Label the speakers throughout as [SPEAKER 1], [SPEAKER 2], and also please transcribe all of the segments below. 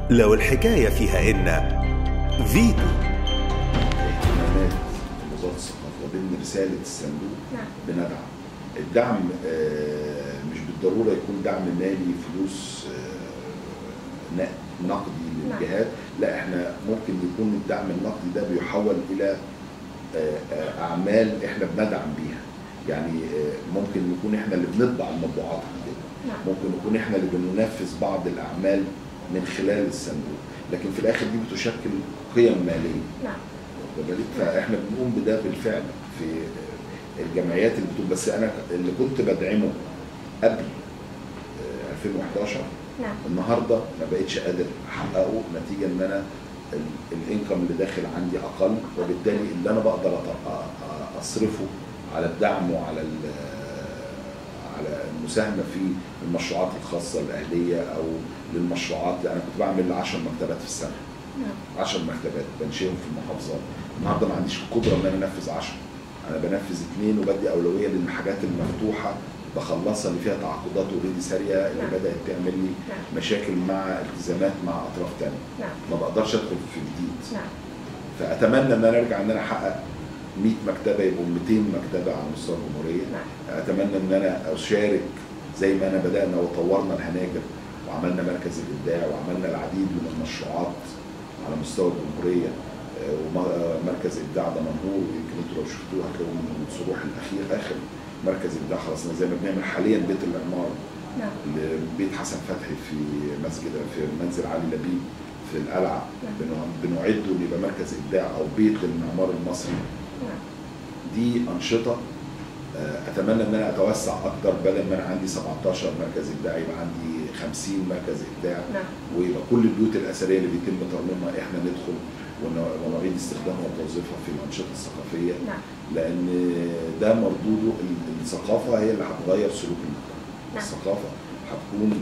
[SPEAKER 1] لو الحكاية فيها إن فيتو
[SPEAKER 2] اهتمامات وزاره الثقافه وضمن رساله الصندوق
[SPEAKER 3] نعم.
[SPEAKER 2] بندعم الدعم آه، مش بالضروره يكون دعم مالي فلوس آه، ن- نقدي
[SPEAKER 3] نعم.
[SPEAKER 2] للجهات لا احنا ممكن يكون الدعم النقدي ده بيحول الى آه، آه، اعمال احنا بندعم بيها يعني آه، ممكن نكون احنا اللي بنطبع المطبوعات عندنا
[SPEAKER 3] نعم.
[SPEAKER 2] ممكن نكون احنا اللي بننفذ بعض الاعمال من خلال الصندوق لكن في الاخر دي بتشكل قيم ماليه
[SPEAKER 3] نعم
[SPEAKER 2] واخد بالك؟ فاحنا بنقوم بده بالفعل في الجمعيات اللي بتقوم بس انا اللي كنت بدعمه قبل آه، 2011
[SPEAKER 3] نعم
[SPEAKER 2] النهارده ما بقتش قادر احققه نتيجه ان انا ال- الانكم اللي داخل عندي اقل وبالتالي اللي انا بقدر أط- أ- أ- اصرفه على الدعم وعلى ال- على المساهمه في المشروعات الخاصه الاهليه او للمشروعات انا كنت بعمل 10 مكتبات في السنه
[SPEAKER 3] نعم
[SPEAKER 2] 10 مكتبات بنشئهم في المحافظات النهارده ما عنديش القدره ان انا انفذ 10 انا بنفذ اثنين وبدي اولويه للحاجات المفتوحه بخلصها اللي فيها تعاقدات اوريدي ساريه اللي
[SPEAKER 3] نعم.
[SPEAKER 2] بدات تعمل لي
[SPEAKER 3] نعم.
[SPEAKER 2] مشاكل مع التزامات مع اطراف ثانيه
[SPEAKER 3] نعم
[SPEAKER 2] ما بقدرش ادخل في جديد
[SPEAKER 3] نعم
[SPEAKER 2] فاتمنى ان انا ارجع ان انا احقق 100 مكتبه يبقوا 200 مكتبه على مستوى الجمهوريه
[SPEAKER 3] نعم.
[SPEAKER 2] اتمنى ان انا اشارك زي ما انا بدانا وطورنا الهناجر وعملنا مركز الابداع وعملنا العديد من المشروعات على مستوى الجمهوريه آه، ومركز ابداع دمنهور يمكن انتوا لو شفتوه هتلاقوا من الصروح الاخير اخر مركز ابداع خلصنا زي ما بنعمل حاليا بيت العماره
[SPEAKER 3] نعم
[SPEAKER 2] بيت حسن فتحي في مسجد في منزل علي لبيب في القلعه
[SPEAKER 3] نعم.
[SPEAKER 2] بنع- بنعده إنه يبقى مركز ابداع او بيت للمعمار المصري
[SPEAKER 3] نعم
[SPEAKER 2] دي انشطه آه، اتمنى ان انا اتوسع اكتر بدل ما انا عندي 17 مركز ابداع يبقى عندي 50 مركز ابداع
[SPEAKER 3] نعم
[SPEAKER 2] ويبقى كل البيوت الاثريه اللي بيتم ترميمها احنا ندخل ون- ونعيد استخدامها وتوظيفها في الانشطه الثقافيه
[SPEAKER 3] نعم
[SPEAKER 2] لان ده مردوده ال- الثقافه هي اللي هتغير سلوك المجتمع
[SPEAKER 3] نعم.
[SPEAKER 2] الثقافه هتكون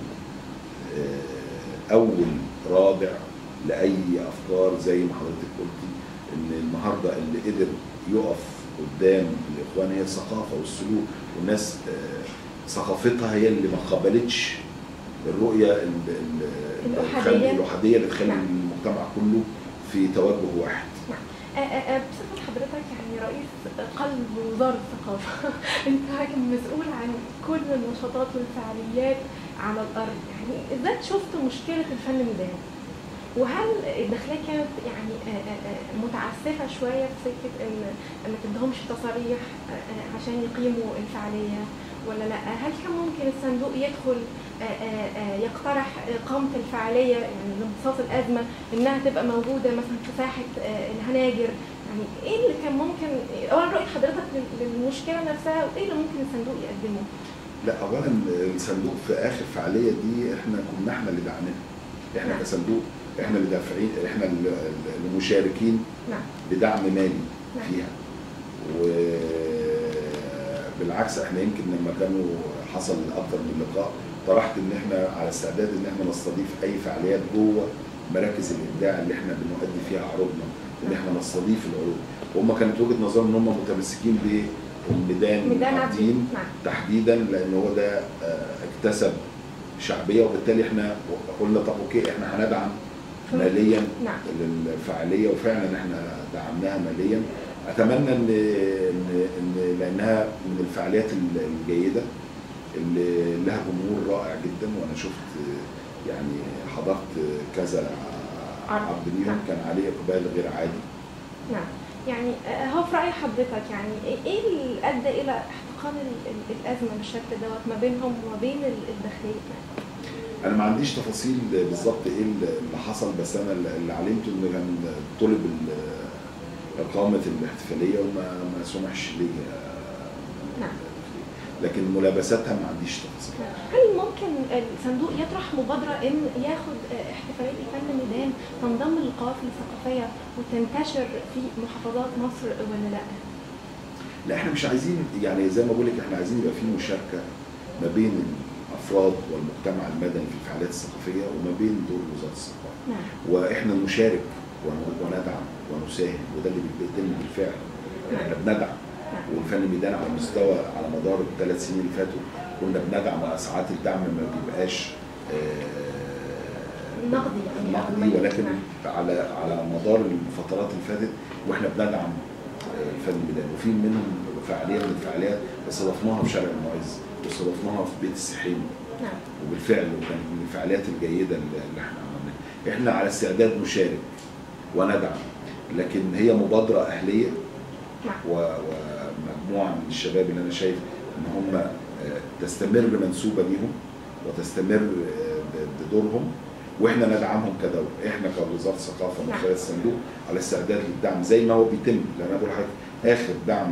[SPEAKER 2] آه، اول رادع لاي افكار زي ما حضرتك قلتي ان النهارده اللي قدر يقف قدام الاخوان هي الثقافه والسلوك والناس آه، ثقافتها هي اللي ما قبلتش الرؤيه ال- ال- اللي
[SPEAKER 3] الأحادية.
[SPEAKER 2] تخلي- الاحاديه اللي تخلي
[SPEAKER 3] نعم.
[SPEAKER 2] المجتمع كله في توجه واحد
[SPEAKER 3] آه، آه، آه، بصفة حضرتك يعني رئيس قلب وزارة الثقافة أنت حاكم مسؤول عن كل النشاطات والفعاليات على الأرض يعني إزاي شفت مشكلة الفن الميداني؟ وهل الداخلية كانت يعني آه، آه، آه، متعسفة شوية في سكة إن ما تدهمش تصاريح آه، آه، عشان يقيموا الفعالية ولا لا؟ هل كان ممكن الصندوق يدخل آه، آه، آه، يقترح إقامة الفعالية يعني لامتصاص الأزمة إنها تبقى موجودة مثلا في ساحة آه، الهناجر يعني إيه اللي كان ممكن أولا رؤية حضرتك لل- للمشكلة نفسها وإيه اللي ممكن الصندوق يقدمه؟
[SPEAKER 2] لا اولا الصندوق في اخر فعاليه دي احنا كنا احنا اللي دعمناها احنا
[SPEAKER 3] نعم.
[SPEAKER 2] كصندوق احنا اللي دافعين احنا اللي اللي مشاركين
[SPEAKER 3] نعم
[SPEAKER 2] بدعم مالي
[SPEAKER 3] نعم.
[SPEAKER 2] فيها وبالعكس احنا يمكن لما كانوا حصل اكتر من لقاء طرحت ان احنا على استعداد ان احنا نستضيف اي فعاليات جوه مراكز الابداع اللي احنا بنؤدي فيها عروضنا ان احنا نستضيف العروض وهم كانت وجهه نظرهم ان هم متمسكين بالميدان
[SPEAKER 3] ميدان
[SPEAKER 2] عابدين
[SPEAKER 3] عابدين نعم
[SPEAKER 2] تحديدا لان هو ده آه، اكتسب شعبيه وبالتالي احنا قلنا طب اوكي احنا هندعم ماليا
[SPEAKER 3] نعم
[SPEAKER 2] الفعاليه وفعلا احنا دعمناها ماليا اتمنى ان ان ان لانها من الفعاليات ال- الجيده اللي لها جمهور رائع جدا وانا شفت آه، يعني حضرت كذا
[SPEAKER 3] عرض.
[SPEAKER 2] عرض ليهم
[SPEAKER 3] نعم.
[SPEAKER 2] كان عليه اقبال غير عادي
[SPEAKER 3] نعم يعني آه، هو في رأي حضرتك يعني إيه- ايه اللي ادى الى احتقان ال- ال- الازمه بالشكل دوت ما بينهم وما بين ال- الداخليه
[SPEAKER 2] انا ما عنديش تفاصيل بالظبط ايه اللي حصل بس انا اللي علمته ان كان طلب ال- اقامه الاحتفاليه وما ما سمحش ليا
[SPEAKER 3] نعم.
[SPEAKER 2] لكن ملابساتها ما عنديش تفاصيل
[SPEAKER 3] هل ممكن الصندوق يطرح مبادره ان ياخد آه، احتفاليه الفن الميدان تنضم للقوافل الثقافيه وتنتشر في محافظات مصر ولا لا؟
[SPEAKER 2] لا احنا مش عايزين يعني زي ما بقول لك احنا عايزين يبقى في مشاركه ما بين الافراد والمجتمع المدني في الفعاليات الثقافيه وما بين دور وزاره الثقافه
[SPEAKER 3] نعم
[SPEAKER 2] واحنا نشارك ون- وندعم ونساهم وده اللي بيتم بالفعل احنا بندعم
[SPEAKER 3] نعم
[SPEAKER 2] والفن الميدان على مستوى على مدار الثلاث سنين اللي فاتوا كنا بندعم وساعات الدعم ما بيبقاش
[SPEAKER 3] نقدي يعني أو
[SPEAKER 2] نقدي
[SPEAKER 3] مالي.
[SPEAKER 2] ولكن
[SPEAKER 3] نعم.
[SPEAKER 2] على على مدار الفترات اللي فاتت واحنا بندعم آه، الفن الميداني وفي منهم فعاليه من الفعاليات استضفناها في شارع المعز واستضفناها في بيت السحيم
[SPEAKER 3] نعم
[SPEAKER 2] وبالفعل وكانت من الفعاليات الجيده اللي اللي احنا عملناها احنا على استعداد نشارك وندعم لكن هي مبادره اهليه
[SPEAKER 3] نعم
[SPEAKER 2] و- ومجموعه من الشباب اللي انا شايف ان هم آه، تستمر منسوبه ليهم وتستمر آه، ب- بدورهم واحنا ندعمهم كدوله احنا كوزاره الثقافه من
[SPEAKER 3] نعم.
[SPEAKER 2] خلال الصندوق على استعداد للدعم زي ما هو بيتم لان انا بقول لحضرتك اخر دعم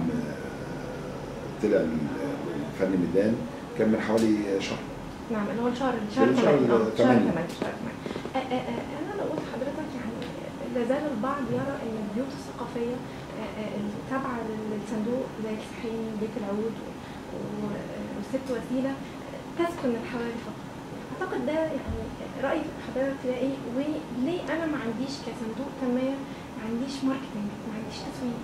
[SPEAKER 2] آه، طلع للفن الميداني كان من حوالي شهر
[SPEAKER 3] نعم اللي هو الشهر الشهر
[SPEAKER 2] اللي هو
[SPEAKER 3] 8
[SPEAKER 2] شهر
[SPEAKER 3] اه شهر 8
[SPEAKER 2] تمانية.
[SPEAKER 3] شهر 8 انا لو قلت لحضرتك يعني لا زال البعض يرى ان البيوت الثقافيه آه، آه، التابعه للصندوق زي السحيم بيت العود و- والست وسيله آه، تسكن الحواري فقط اعتقد ده يعني راي حضرتك ده ايه وليه انا ما عنديش كصندوق تنميه ما عنديش ماركتنج ما عنديش تسويق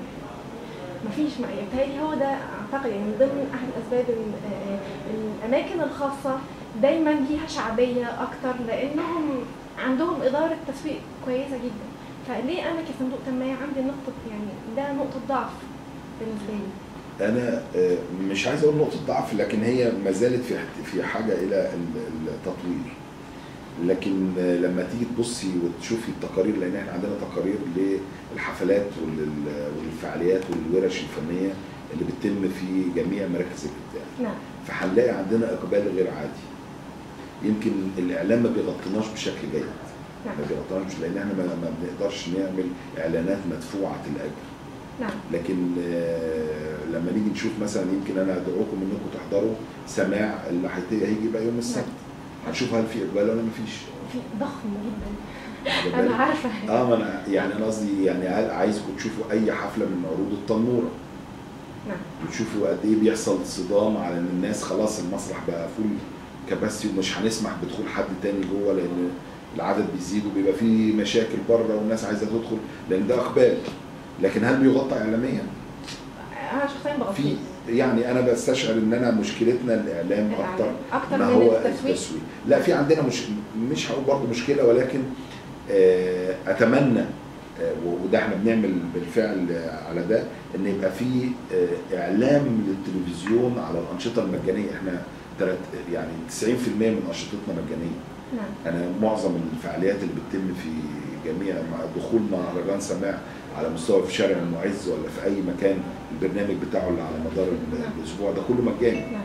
[SPEAKER 3] ما فيش ما يتهيألي هو ده اعتقد يعني من ضمن احد اسباب ال- آه، الاماكن الخاصه دايما ليها شعبيه اكتر لانهم عندهم اداره تسويق كويسه جدا فليه انا كصندوق تنميه عندي نقطه يعني ده نقطه ضعف بالنسبه لي
[SPEAKER 2] انا آه، مش عايز اقول نقطه ضعف لكن هي ما زالت في في حاجه الى ال- التطوير لكن آه، لما تيجي تبصي وتشوفي التقارير لان احنا عندنا تقارير للحفلات ولل- والفعاليات والورش الفنيه اللي بتتم في جميع مراكز الابداع
[SPEAKER 3] نعم
[SPEAKER 2] فهنلاقي عندنا اقبال غير عادي يمكن الاعلام ما بيغطيناش بشكل جيد
[SPEAKER 3] نعم
[SPEAKER 2] ما بيغطيناش لان احنا ما ما بنقدرش نعمل اعلانات مدفوعه الاجر
[SPEAKER 3] نعم
[SPEAKER 2] لكن آه، لما نيجي نشوف مثلا يمكن انا ادعوكم انكم تحضروا سماع اللي هيت- هيجي بقى يوم السبت هنشوف هل في اقبال ولا مفيش
[SPEAKER 3] في ضخم جدا
[SPEAKER 2] واخد
[SPEAKER 3] انا
[SPEAKER 2] بالك؟
[SPEAKER 3] عارفه
[SPEAKER 2] اه ما انا يعني انا قصدي يعني عاي- عايزكم تشوفوا اي حفله من عروض التنوره
[SPEAKER 3] نعم
[SPEAKER 2] وتشوفوا قد ايه بيحصل صدام على ان الناس خلاص المسرح بقى فول كباسيتي ومش هنسمح بدخول حد تاني جوه لان العدد بيزيد وبيبقى في مشاكل بره والناس عايزه تدخل لان ده اقبال لكن هل بيغطى اعلاميا؟
[SPEAKER 3] انا شخصيا
[SPEAKER 2] في
[SPEAKER 3] بغطيه
[SPEAKER 2] يعني انا بستشعر ان انا مشكلتنا الاعلام اكتر
[SPEAKER 3] الإعلام. اكتر
[SPEAKER 2] ما
[SPEAKER 3] من
[SPEAKER 2] هو
[SPEAKER 3] التسويق
[SPEAKER 2] التسويق لا في عندنا مش مش هقول برضه مشكله ولكن آه، اتمنى آه، وده احنا بنعمل بالفعل آه، على ده ان يبقى في آه، اعلام للتلفزيون على الانشطه المجانيه احنا تلات يعني 90% من انشطتنا مجانيه
[SPEAKER 3] نعم
[SPEAKER 2] انا معظم الفعاليات اللي بتتم في جميع مع دخول مهرجان سماع على مستوى في شارع المعز ولا في اي مكان البرنامج بتاعه اللي على مدار
[SPEAKER 3] نعم.
[SPEAKER 2] الاسبوع ده كله مجاني
[SPEAKER 3] نعم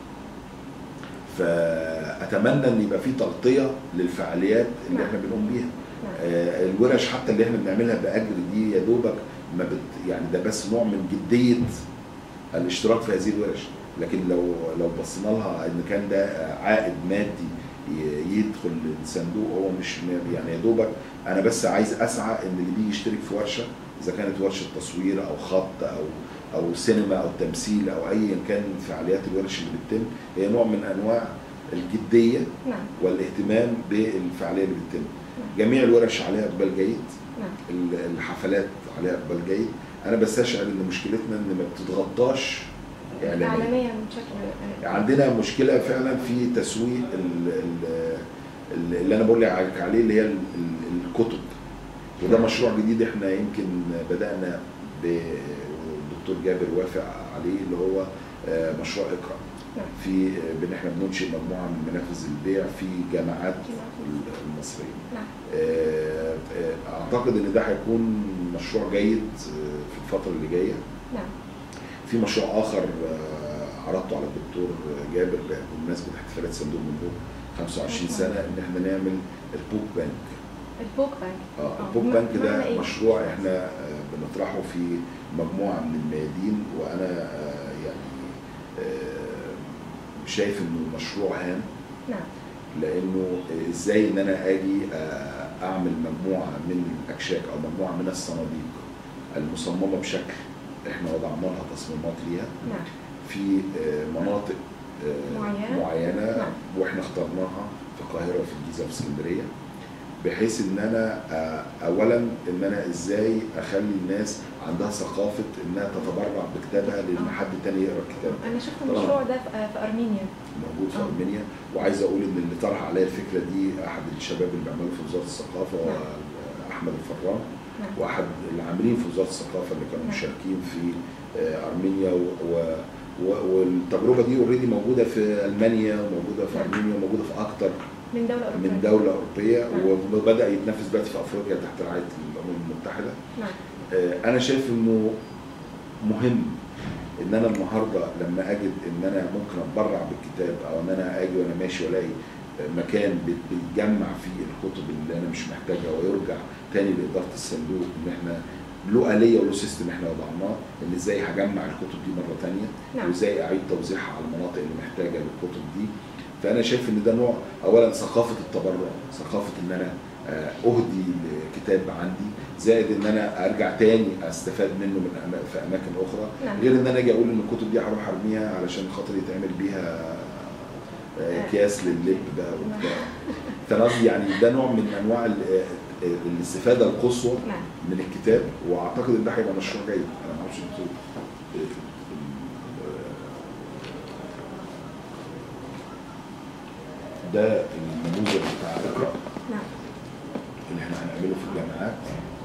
[SPEAKER 2] فاتمنى ان يبقى في تغطيه للفعاليات اللي
[SPEAKER 3] نعم.
[SPEAKER 2] احنا بنقوم بيها
[SPEAKER 3] نعم
[SPEAKER 2] آه، الورش حتى اللي احنا بنعملها باجر دي يا دوبك ما بت يعني ده بس نوع من جديه الاشتراك في هذه الورش لكن لو لو بصينا لها ان كان ده عائد مادي ي- يدخل الصندوق هو مش م- يعني يا دوبك انا بس عايز اسعى ان اللي بيجي يشترك في ورشه اذا كانت ورشه تصوير او خط او او سينما او تمثيل او ايا كان فعاليات الورش اللي بتتم هي نوع من انواع الجديه
[SPEAKER 3] نعم
[SPEAKER 2] والاهتمام بالفعاليه اللي بتتم جميع الورش عليها اقبال جيد
[SPEAKER 3] نعم
[SPEAKER 2] ال- الحفلات عليها اقبال جيد انا بستشعر ان مشكلتنا ان ما بتتغطاش اعلاميا
[SPEAKER 3] اعلاميا بشكل
[SPEAKER 2] عندنا مشكله فعلا في تسويق ال- ال- ال- اللي انا بقول لك عليه اللي هي ال- ال- الكتب وده مشروع جديد احنا يمكن بدانا بالدكتور جابر وافق عليه اللي هو آه، مشروع اقرا
[SPEAKER 3] نعم.
[SPEAKER 2] في آه، بن احنا بننشئ مجموعه من منافذ البيع في جامعات المصريه
[SPEAKER 3] نعم
[SPEAKER 2] آه، آه، اعتقد ان ده هيكون مشروع جيد آه، في الفتره اللي جايه
[SPEAKER 3] نعم
[SPEAKER 2] في مشروع اخر آه، عرضته على الدكتور جابر بمناسبه احتفالات صندوق النبوغ 25 سنه ان احنا نعمل البوك بانك
[SPEAKER 3] البوك بانك
[SPEAKER 2] اه البوك
[SPEAKER 3] بم-
[SPEAKER 2] بانك
[SPEAKER 3] معنى
[SPEAKER 2] ده
[SPEAKER 3] إيه؟
[SPEAKER 2] مشروع احنا آه، بنطرحه في مجموعه من الميادين وانا آه، يعني آه، شايف انه مشروع هام
[SPEAKER 3] نعم
[SPEAKER 2] لانه ازاي ان انا اجي آه، اعمل مجموعه من الاكشاك او مجموعه من الصناديق المصممه بشكل احنا وضعنا لها تصميمات ليها
[SPEAKER 3] نعم
[SPEAKER 2] في آه، مناطق آه،
[SPEAKER 3] معينة.
[SPEAKER 2] معينه
[SPEAKER 3] نعم.
[SPEAKER 2] واحنا اخترناها في القاهره وفي الجيزه وفي اسكندريه بحيث ان انا آه، اولا ان انا ازاي اخلي الناس عندها ثقافه انها تتبرع بكتابها لان حد تاني يقرا الكتاب
[SPEAKER 3] انا شفت
[SPEAKER 2] طبعاً.
[SPEAKER 3] المشروع ده في في ارمينيا
[SPEAKER 2] موجود في
[SPEAKER 3] آه.
[SPEAKER 2] ارمينيا وعايز اقول ان اللي طرح عليا الفكره دي احد الشباب اللي بيعملوا في وزاره الثقافه هو
[SPEAKER 3] نعم.
[SPEAKER 2] احمد الفران
[SPEAKER 3] نعم.
[SPEAKER 2] واحد العاملين في وزاره الثقافه اللي كانوا
[SPEAKER 3] نعم.
[SPEAKER 2] مشاركين في آه، ارمينيا و... و... و... والتجربه دي اوريدي موجوده في المانيا وموجوده في
[SPEAKER 3] نعم.
[SPEAKER 2] ارمينيا وموجوده في اكتر
[SPEAKER 3] من دوله اوروبيه
[SPEAKER 2] من دوله اوروبيه
[SPEAKER 3] نعم.
[SPEAKER 2] وبدا يتنافس دلوقتي في افريقيا تحت رعايه الامم المتحده
[SPEAKER 3] نعم
[SPEAKER 2] آه، انا شايف انه مهم ان انا النهارده لما اجد ان انا ممكن اتبرع بالكتاب او ان انا اجي وانا ماشي والاقي مكان بيت- بيتجمع فيه الكتب اللي انا مش محتاجها ويرجع تاني لاداره الصندوق ان احنا له اليه وله سيستم احنا وضعناه ان ازاي هجمع الكتب دي مره تانيه
[SPEAKER 3] نعم.
[SPEAKER 2] وازاي اعيد توزيعها على المناطق اللي محتاجه للكتب دي فانا شايف ان ده نوع اولا ثقافه التبرع ثقافه ان انا آه، اهدي لكتاب عندي زائد ان انا ارجع تاني استفاد منه من أما- في اماكن اخرى
[SPEAKER 3] نعم.
[SPEAKER 2] غير ان انا اجي اقول ان الكتب دي هروح ارميها علشان خاطر يتعمل بيها آه، اكياس لللب بقى وبتاع فانا قصدي يعني ده نوع من انواع ال- آه، آه، الاستفاده القصوى
[SPEAKER 3] نعم
[SPEAKER 2] من الكتاب واعتقد ان ده هيبقى مشروع جيد انا ما اعرفش انتوا ده النموذج بتاع اقرا
[SPEAKER 3] نعم
[SPEAKER 2] اللي احنا هنعمله في الجامعات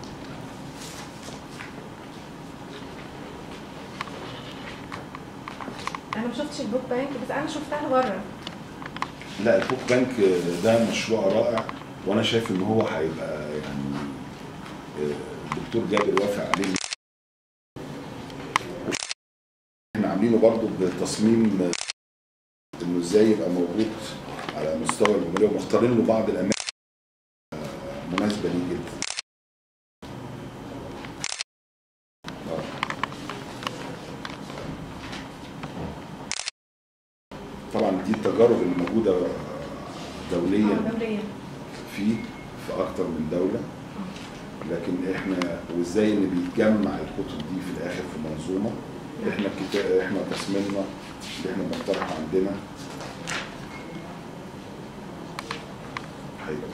[SPEAKER 3] انا ما شفتش البوك بانك بس انا شفتها بره
[SPEAKER 2] لا البوك بانك ده مشروع رائع وانا شايف ان هو هيبقى يعني آه، الدكتور جابر وافق عليه احنا عاملينه برضو بتصميم آه، انه ازاي يبقى موجود على مستوى الجمهوريه ومختارين له بعض الاماكن آه، مناسبه ليه جدا آه. طبعا دي التجارب اللي موجوده دوليا
[SPEAKER 3] اه دوليا
[SPEAKER 2] في في اكتر من دوله لكن احنا وازاي ان بيتجمع الكتب دي في الاخر في منظومه احنا الكتاب احنا تصميمنا اللي احنا بنقترح عندنا هيبقى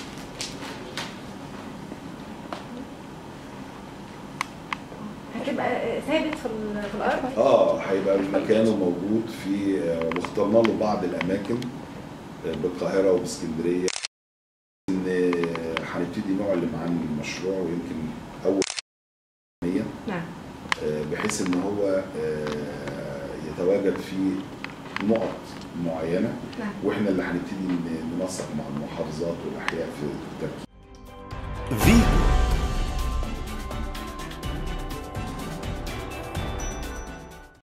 [SPEAKER 3] هتبقى ثابت في ال- في الارض
[SPEAKER 2] اه هيبقى مكانه موجود في آه، واخترنا له بعض الاماكن آه، بالقاهره وباسكندريه ان آه، هنبتدي نعلن عن المشروع ويمكن اول مية
[SPEAKER 3] نعم
[SPEAKER 2] آه، بحيث ان هو آه، يتواجد في نقط معينه
[SPEAKER 3] نعم
[SPEAKER 2] واحنا اللي هنبتدي ن- ننسق مع المحافظات والاحياء في التركيب